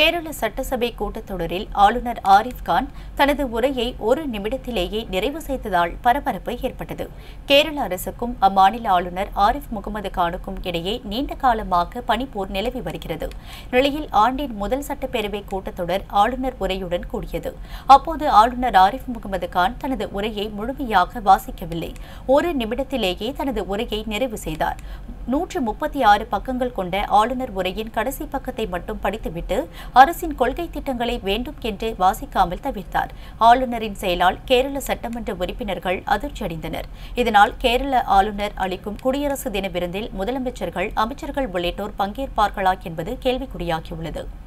கேரள சட்டசபை கூட்டத்தொடரில் ஆளுநர் ஆரிஃப் கான் தனது உரையை ஒரு நிமிடத்திலேயே நிறைவு செய்ததால் பரபரப்பு ஏற்பட்டது கேரள அரசுக்கும் அம்மாநில ஆளுநர் ஆரிஃப் முகமது கானுக்கும் இடையே நீண்ட காலமாக பனிப்போர் நிலவி வருகிறது நிலையில் ஆண்டின் முதல் சட்டப்பேரவை கூட்டத்தொடர் ஆளுநர் உரையுடன் கூடியது அப்போது ஆளுநர் ஆரிஃப் முகமது கான் தனது உரையை முழுமையாக வாசிக்கவில்லை ஒரு நிமிடத்திலேயே தனது உரையை நிறைவு செய்தார் நூற்று முப்பத்தி ஆறு பக்கங்கள் கொண்ட ஆளுநர் உரையின் கடைசி பக்கத்தை மட்டும் படித்துவிட்டு அரசின் கொள்கை திட்டங்களை வேண்டும் என்று வாசிக்காமல் தவிர்த்தார் ஆளுநரின் செயலால் கேரள சட்டமன்ற உறுப்பினர்கள் அதிர்ச்சியடைந்தனர் இதனால் கேரள ஆளுநர் அளிக்கும் குடியரசு தின விருந்தில் முதலமைச்சர்கள் அமைச்சர்கள் உள்ளிட்டோர் பங்கேற்பார்களா என்பது கேள்விக்குறியாகியுள்ளது